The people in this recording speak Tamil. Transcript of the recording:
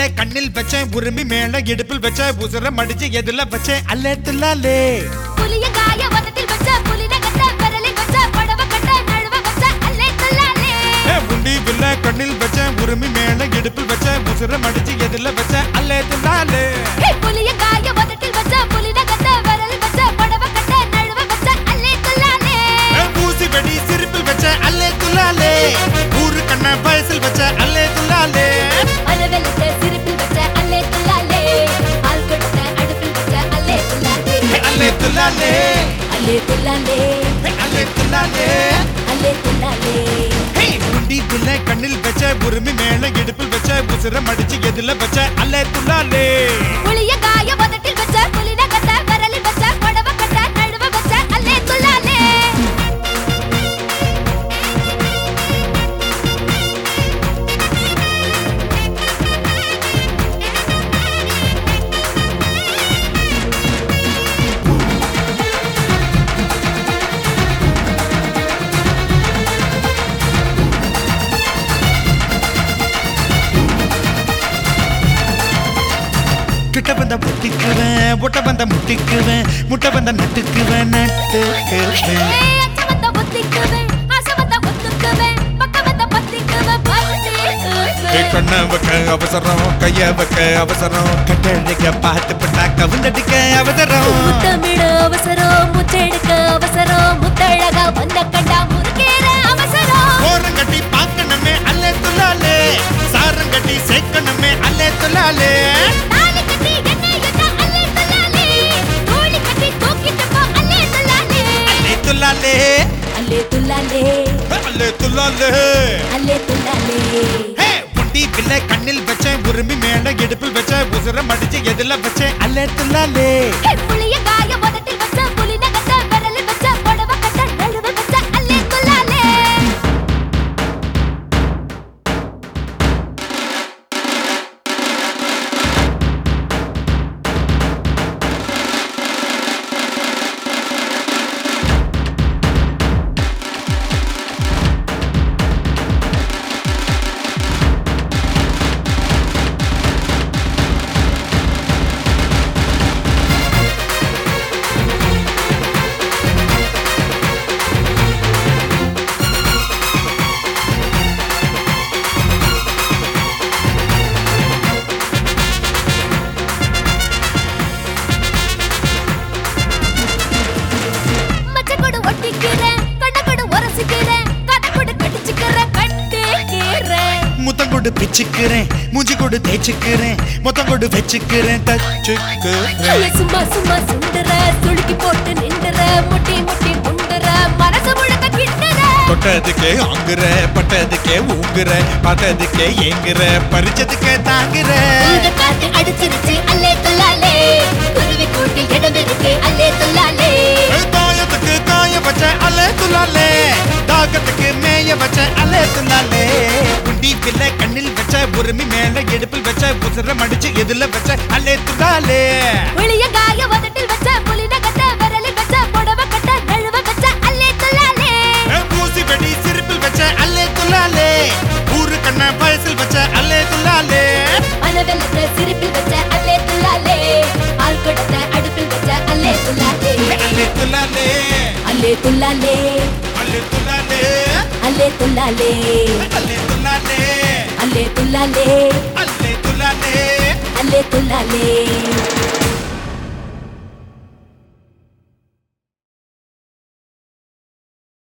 பிள்ளை கண்ணில் வச்சேன் உரிமை மேல இடுப்பில் வச்ச உசுர மடிச்சு எதுல வச்சேன் அல்லே துல்லாலே புலிய காய வதத்தில் வச்ச புலின கட்ட விரலில் வச்ச படவ கட்ட நழுவ வச்ச அல்லே துல்லாலே ஏ, உண்டி பிள்ளை கண்ணில் வச்சேன் உரிமை மேல இடுப்பில் வச்ச உசுர மடிச்சு எதுல வச்ச அல்லே துல்லாலே ஹே புலிய காய வதத்தில் வச்ச புலின கட்ட விரலில் வச்ச படவ கட்ட நழுவ வச்ச அல்லே துல்லாலே ஏ, ஊசி வெடி சிரிப்பில் வச்ச அல்லே துல்லாலே ஊரு கண்ண பயசில் வச்ச அல்லே துல்லாலே அலவெலத்த சிரிப்பில் வச்ச அல்லே துல்லாலே ஆள் கொடுத்த அடுப்பில் வச்ச அல்லே துல்லாலே ஏ, அல்லே துல்லாலே அல்லே துல்லாலே ஏ, அல்லே துல்லாலே அல்லே துல்லாலே ஹே, உண்டி பிள்ளை கண்ணில் வச்ச உரிமை மேல இடுப்பில் வச்ச உசுர மடிச்சு எதுல வச்ச அல்லே துல்லாலே புலிய காய வதத்தில் வச்ச புலின கட்ட விரலில் வச்ச படவ கட்ட நழுவ வச்ச அல்லே துல்லாலே கிட்ட வந்த முட்டிக்குவேன் முட்டை வந்த முட்டிக்குவேன் முட்டை வந்த நட்டுக்குவேன் நட்டுக்குவேன் ஏய் அச்ச வந்த ஒத்திக்குவேன் ஆசை வந்த ஒத்துக்குவேன் பக்க வந்த பத்திக்குவேன் ஏ பத்திக்குவேன் கண்ண வைக்க அவசரம் கைய வைக்க அவசரம் கட்டடிக்க பார்த்து பட்டா கவுந்தடிக்க அவசரம் முத்தமிழ அவசரம் முத்தெடுக்க அவசரம் முத்தழகா வந்த கண்டா முறுக்கேற அவசரம் ஓரம் கட்டி பார்க்கணுமே அல்லே துல்லாலே சாரம் கட்டி சேர்க்கணுமே அல்லே துல்லாலே தாலி கட்டி என்ன என்ன அல்லே துல்லாலே தோழி கட்டி தூக்கிட்டு போ அல்லே துல்லாலே அல்லே துல்லாலே அல்லே துல்லாலே அல்லே துல்லாலே அல்லே துல்லாலே ஹே புண்டி பிள்ளை கண்ணில் வச்சேன் உரிமை மேல இடுப்பில் வச்ச உசுர மடிச்சு எதுல வச்சேன் அல்லே துல்லாலே ஹே புலிய காய வதத்தில் வச்ச புலின கட்ட விரலில் வச்ச படவ கட்ட நழுவ வச்ச அல்லே துல்லாலே மச்ச கொடு ஒட்டிக்கிறேன் கண்ண கொடு உரசிக்கிறேன் கதை கொடு கடிச்சுக்கிறேன் கட்டிக்கிறேன் முத்தம் கொடு பிச்சுக்கிறேன் மூஞ்சி கொடு தேய்ச்சிக்கிறேன் மொத்தம் கொடு வச்சுக்கிறேன் தச்சுக்கிறேன் ஐய, சும்மா சும்மா சுண்டுற சுளுக்கி போட்டு நின்றுற முட்டி முட்டி முண்டுற மனசு முழுக்க கிண்டுற தொட்டதுக்கே ஆங்குற பட்டதுக்கே ஊங்குற பார்த்ததுக்கே ஏங்குற பறிச்சதுக்கே தாங்குற இந்த காத்து அடிச்சிருச்சு அல்லே துல்லாலே குருவி கூட்டி இடம் இருக்கு அல்லே துல்லாலே தாயத்துக்கு காய வச்ச அலே துல்லாலே தாகத்துக்கு மேய வச்ச அலே துல்லாலே குண்டி பிள்ளை கண்ணில் வச்ச உரிமை மேல இடுப்பில் வச்ச உசுர மடிச்சு எதுல வச்ச அலே துல்லாலே வெளிய காய வதட்டில் வச்ச புலின கட்ட விரலில் வச்ச புடவ கட்ட நழுவ வச்ச அல்லே துல்லாலே ஊசி வெடி சிரிப்பில் வச்ச அல்லே துல்லாலே ஊரு கண்ண பயசில் வச்ச அல்லே துல்லாலே மனவெல்லத்த சிரிப்பில் வச்ச அல்லே துல்லாலே ஆள் கொடுத்த அடுப்பில் வச்ச அல்லே துல்லாலே அல்லே துல்லாலே அல்லே துல்லாலே அல்லே துல்லாலே அல்லே துல்லாலே அல்லே துல்லாலே அல்லே துல்லாலே அல்லே துல்லாலே அல்லே துல்லாலே